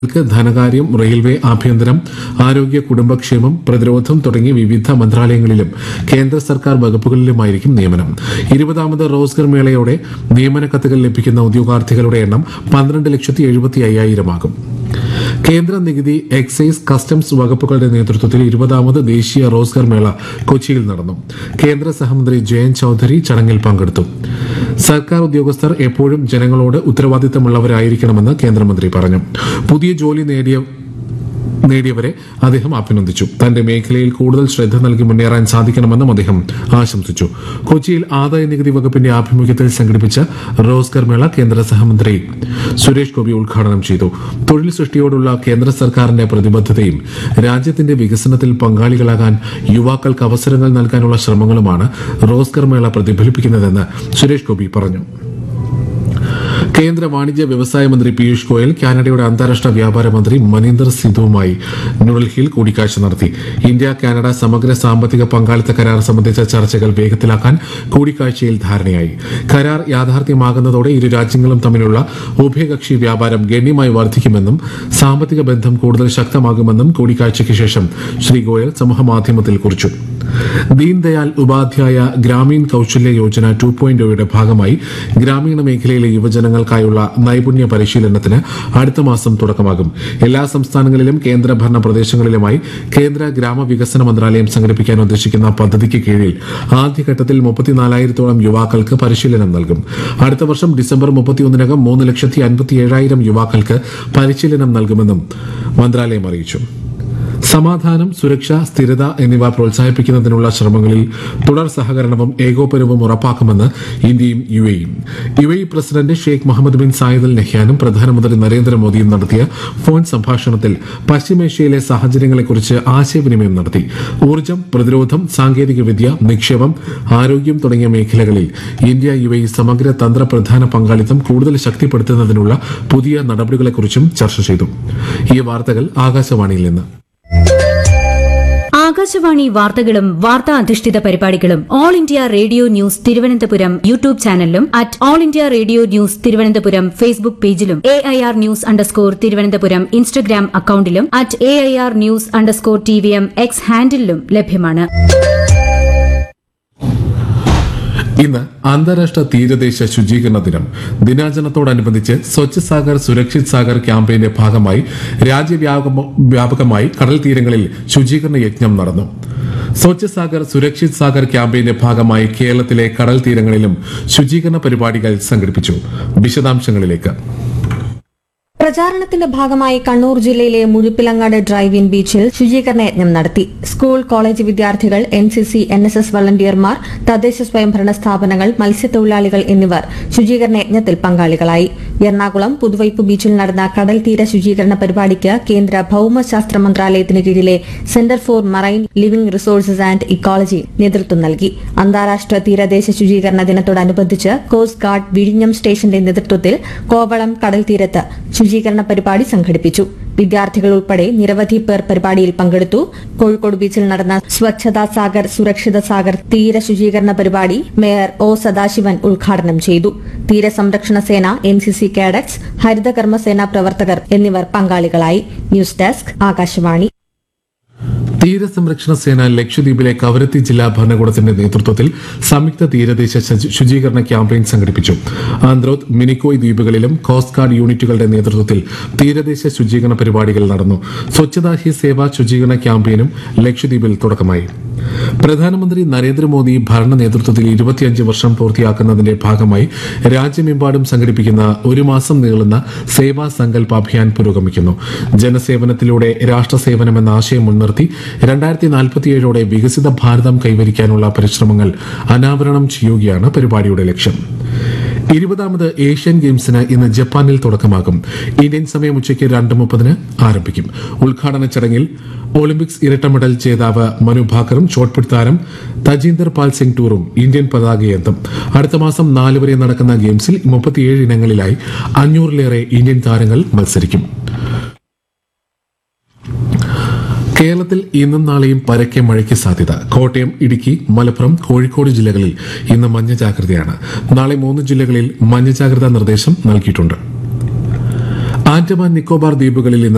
ക്ക് ധനകാര്യം റെയിൽവേ ആഭ്യന്തരം ആരോഗ്യ കുടുംബക്ഷേമം പ്രതിരോധം തുടങ്ങിയ വിവിധ മന്ത്രാലയങ്ങളിലും കേന്ദ്ര സർക്കാർ വകുപ്പുകളിലുമായിരിക്കും നിയമനം ഇരുപതാമത് റോസ്ഗർ മേളയോടെ നിയമന കത്തുകൾ ലഭിക്കുന്ന ഉദ്യോഗാർത്ഥികളുടെ എണ്ണം പന്ത്രണ്ട് ലക്ഷത്തി എഴുപത്തി അയ്യായിരമാകും കേന്ദ്ര നികുതി എക്സൈസ് കസ്റ്റംസ് വകുപ്പുകളുടെ നേതൃത്വത്തിൽ ഇരുപതാമത് ദേശീയ റോസ്ഗർ മേള കൊച്ചിയിൽ നടന്നു കേന്ദ്ര സഹമന്ത്രി ജയന്ത് ചൌധരി ചടങ്ങിൽ പങ്കെടുത്തു സർക്കാർ ഉദ്യോഗസ്ഥർ എപ്പോഴും ജനങ്ങളോട് ഉത്തരവാദിത്തമുള്ളവരായിരിക്കണമെന്ന് കേന്ദ്രമന്ത്രി പറഞ്ഞു പുതിയ ജോലി നേടിയ നേടിയവരെ അദ്ദേഹം അഭിനന്ദിച്ചു തന്റെ മേഖലയിൽ കൂടുതൽ ശ്രദ്ധ നൽകി മുന്നേറാൻ സാധിക്കണമെന്നും അദ്ദേഹം ആശംസിച്ചു കൊച്ചിയിൽ ആദായ നികുതി വകുപ്പിന്റെ ആഭിമുഖ്യത്തിൽ സംഘടിപ്പിച്ച റോസ്ഗർ മേള കേന്ദ്ര സഹമന്ത്രി സുരേഷ് ഗോപി ഉദ്ഘാടനം ചെയ്തു തൊഴിൽ സൃഷ്ടിയോടുള്ള കേന്ദ്ര സർക്കാരിന്റെ പ്രതിബദ്ധതയും രാജ്യത്തിന്റെ വികസനത്തിൽ പങ്കാളികളാകാൻ യുവാക്കൾക്ക് അവസരങ്ങൾ നൽകാനുള്ള ശ്രമങ്ങളുമാണ് റോസ്ഗർ മേള പ്രതിഫലിപ്പിക്കുന്നതെന്ന് സുരേഷ് ഗോപി പറഞ്ഞു കേന്ദ്ര വാണിജ്യ വ്യവസായ മന്ത്രി പീയൂഷ് ഗോയൽ കാനഡയുടെ അന്താരാഷ്ട്ര വ്യാപാര മന്ത്രി മനീന്ദർ സിധുവുമായി ന്യൂഡൽഹിയിൽ കൂടിക്കാഴ്ച നടത്തി ഇന്ത്യ കാനഡ സമഗ്ര സാമ്പത്തിക പങ്കാളിത്ത കരാർ സംബന്ധിച്ച ചർച്ചകൾ വേഗത്തിലാക്കാൻ കൂടിക്കാഴ്ചയിൽ ധാരണയായി കരാർ യാഥാർത്ഥ്യമാകുന്നതോടെ ഇരു രാജ്യങ്ങളും തമ്മിലുള്ള ഉഭയകക്ഷി വ്യാപാരം ഗണ്യമായി വർദ്ധിക്കുമെന്നും സാമ്പത്തിക ബന്ധം കൂടുതൽ ശക്തമാകുമെന്നും കൂടിക്കാഴ്ചയ്ക്ക് ശേഷം ശ്രീ ഗോയൽ സമൂഹമാധ്യമത്തിൽ കുറിച്ചു ദീൻദയാൽ ഉപാധ്യായ ഗ്രാമീൺ കൌശല്യ യോജന ടു പോയിന്റ് ഒയുടെ ഭാഗമായി ഗ്രാമീണ മേഖലയിലെ യുവജനങ്ങൾക്കായുള്ള നൈപുണ്യ പരിശീലനത്തിന് അടുത്ത മാസം തുടക്കമാകും എല്ലാ സംസ്ഥാനങ്ങളിലും കേന്ദ്രഭരണ പ്രദേശങ്ങളിലുമായി കേന്ദ്ര ഗ്രാമവികസന മന്ത്രാലയം സംഘടിപ്പിക്കാൻ ഉദ്ദേശിക്കുന്ന പദ്ധതിക്ക് കീഴിൽ ആദ്യഘട്ടത്തിൽ മുപ്പത്തിനാലായിരത്തോളം യുവാക്കൾക്ക് പരിശീലനം നൽകും അടുത്ത വർഷം ഡിസംബർ മുപ്പത്തിയൊന്നിനകം മൂന്ന് ലക്ഷത്തി അൻപത്തി ഏഴായിരം യുവാക്കൾക്ക് പരിശീലനം നൽകുമെന്നും മന്ത്രാലയം അറിയിച്ചു സമാധാനം സുരക്ഷ സ്ഥിരത എന്നിവ പ്രോത്സാഹിപ്പിക്കുന്നതിനുള്ള ശ്രമങ്ങളിൽ തുടർ സഹകരണവും ഏകോപനവും ഉറപ്പാക്കുമെന്ന് ഇന്ത്യയും യു എയും U A president Sheikh Mohammed bin Zayed Al നെഹ്യാനും പ്രധാനമന്ത്രി നരേന്ദ്രമോദിയും നടത്തിയ ഫോൺ സംഭാഷണത്തിൽ പശ്ചിമേഷ്യയിലെ സാഹചര്യങ്ങളെക്കുറിച്ച് ആശയവിനിമയം നടത്തി ഊർജ്ജം പ്രതിരോധം സാങ്കേതികവിദ്യ നിക്ഷേപം ആരോഗ്യം തുടങ്ങിയ മേഖലകളിൽ ഇന്ത്യ യു എ സമഗ്ര തന്ത്രപ്രധാന പങ്കാളിത്തം കൂടുതൽ ശക്തിപ്പെടുത്തുന്നതിനുള്ള പുതിയ നടപടികളെക്കുറിച്ചും ചർച്ച ചെയ്തു ഈ വാർത്തകൾ ആകാശവാണിയിൽ നിന്ന് ആകാശവാണി വാർത്തകളും വാർത്താ അധിഷ്ഠിത പരിപാടികളും all India radio news Thiruvananthapuram YouTube ചാനലിലും at all India radio news Thiruvananthapuram Facebook പേജിലും A I R news underscore Thiruvananthapuram Instagram അക്കൌണ്ടിലും at A I R news underscore T V M X ഹാൻഡിലും ലഭ്യമാണ് ഇന്ന് അന്താരാഷ്ട്ര തീരദേശ ശുചീകരണ ദിനം ദിനാചരണത്തോടനുബന്ധിച്ച് സ്വച്ഛ് സാഗർ സുരക്ഷിത് സാഗർ ക്യാമ്പയിന്റെ ഭാഗമായി രാജ്യവ്യാപക- വ്യാപകമായി കടൽ തീരങ്ങളിൽ ശുചീകരണ യജ്ഞം നടന്നു സ്വച്ഛ് സാഗർ സുരക്ഷിത് സാഗർ ക്യാമ്പയിന്റെ ഭാഗമായി കേരളത്തിലെ കടൽ തീരങ്ങളിലും ശുചീകരണ പരിപാടികൾ സംഘടിപ്പിച്ചു വിശദാംശങ്ങളിലേക്ക് പ്രചാരണത്തിന്റെ ഭാഗമായി കണ്ണൂർ ജില്ലയിലെ മുഴുപ്പിലങ്ങാട് ഡ്രൈവ് ഇൻ ബീച്ചിൽ ശുചീകരണ യജ്ഞം നടത്തി സ്കൂൾ കോളേജ് വിദ്യാർത്ഥികൾ N C C N S S വളണ്ടിയർമാർ തദ്ദേശ സ്വയംഭരണ സ്ഥാപനങ്ങൾ മത്സ്യത്തൊഴിലാളികൾ എന്നിവർ ശുചീകരണ യജ്ഞത്തിൽ പങ്കാളികളായി എറണാകുളം പുതുവൈപ്പ് ബീച്ചിൽ നടന്ന കടൽ തീര ശുചീകരണ പരിപാടിക്ക് കേന്ദ്ര ഭൌമശാസ്ത്ര മന്ത്രാലയത്തിന് കീഴിലെ centre for marine living resources and ecology നേതൃത്വം നൽകി അന്താരാഷ്ട്ര തീരദേശ ശുചീകരണ ദിനത്തോടനുബന്ധിച്ച് കോസ്റ്റ് ഗാർഡ് വിഴിഞ്ഞം സ്റ്റേഷന്റെ നേതൃത്വത്തിൽ കോവളം കടൽ തീരത്ത് ശുചീകരണ പരിപാടി സംഘടിപ്പിച്ചു വിദ്യാർത്ഥികൾ ഉൾപ്പെടെ നിരവധി പേർ പരിപാടിയിൽ പങ്കെടുത്തു കോഴിക്കോട് ബീച്ചിൽ നടന്ന സ്വച്ഛതാ സാഗർ സുരക്ഷിത സാഗർ തീര ശുചീകരണ പരിപാടി മേയർ ഒ സദാശിവൻ ഉദ്ഘാടനം ചെയ്തു തീരസംരക്ഷണ സേന എൻ സി സി കാഡറ്റ്സ് ഹരിതകർമ്മസേന പ്രവർത്തകർ എന്നിവർ പങ്കാളികളായി ന്യൂസ് ഡെസ്ക് ആകാശവാണി തീരസംരക്ഷണ സേന ലക്ഷദ്വീപിലെ കവരത്തി ജില്ലാ ഭരണകൂടത്തിന്റെ നേതൃത്വത്തിൽ സംയുക്ത തീരദേശ ശുചി- ശുചീകരണ ക്യാമ്പയിൻ സംഘടിപ്പിച്ചു ആന്ത്രോത്ത് മിനിക്കോയ് ദ്വീപുകളിലും കോസ്റ്റ് ഗാർഡ് യൂണിറ്റുകളുടെ നേതൃത്വത്തിൽ തീരദേശ ശുചീകരണ പരിപാടികൾ നടന്നു സ്വച്ഛതാ ഹി സേവ ശുചീകരണ ക്യാമ്പയിനും ലക്ഷദ്വീപിൽ തുടക്കമായി പ്രധാനമന്ത്രി നരേന്ദ്രമോദി ഭരണ നേതൃത്വത്തിൽ ഇരുപത്തിയഞ്ച് വർഷം പൂർത്തിയാക്കുന്നതിന്റെ ഭാഗമായി രാജ്യമെമ്പാടും സംഘടിപ്പിക്കുന്ന ഒരു മാസം നീളുന്ന സേവാ സങ്കല്പ അഭിയാൻ പുരോഗമിക്കുന്നു ജനസേവനത്തിലൂടെ രാഷ്ട്രസേവനം എന്ന ആശയം മുൻനിർത്തി രണ്ടായിരത്തി നാൽപ്പത്തിയേഴോടെ വികസിത ഭാരതം കൈവരിക്കാനുള്ള പരിശ്രമങ്ങൾ അനാവരണം ചെയ്യുകയാണ് പരിപാടിയുടെ ലക്ഷ്യം ഇരുപതാമത് ഏഷ്യൻ ഗെയിംസിന് ഇന്ന് ജപ്പാനിൽ തുടക്കമാകും ഇന്ത്യൻ സമയം ഉച്ചയ്ക്ക് രണ്ട് മുപ്പതിന് ആരംഭിക്കും ഉദ്ഘാടന ചടങ്ങിൽ ഒളിമ്പിക്സ് ഇരട്ട മെഡൽ ജേതാവ് മനു ഭാക്കറും ഷോട്ട്പുട്ട് താരം തജീന്ദർ പാൽ സിംഗ് ടൂറും ഇന്ത്യൻ പതാകയെത്തും അടുത്ത മാസം നാല് വരെ നടക്കുന്ന ഗെയിംസിൽ മുപ്പത്തിയേഴ് ഇനങ്ങളിലായി അഞ്ഞൂറിലേറെ ഇന്ത്യൻ താരങ്ങൾ മത്സരിക്കും കേരളത്തിൽ ഇന്നും നാളെയും പരക്കെ മഴയ്ക്ക് സാധ്യത കോട്ടയം ഇടുക്കി മലപ്പുറം കോഴിക്കോട് ജില്ലകളിൽ ഇന്ന് മഞ്ഞ ജാഗ്രതയാണ് നാളെ മൂന്ന് ജില്ലകളിൽ മഞ്ഞ ജാഗ്രതാ നിർദ്ദേശം നൽകിയിട്ടുണ്ട് ആൻഡമാൻ നിക്കോബാർ ദ്വീപുകളിൽ ഇന്ന്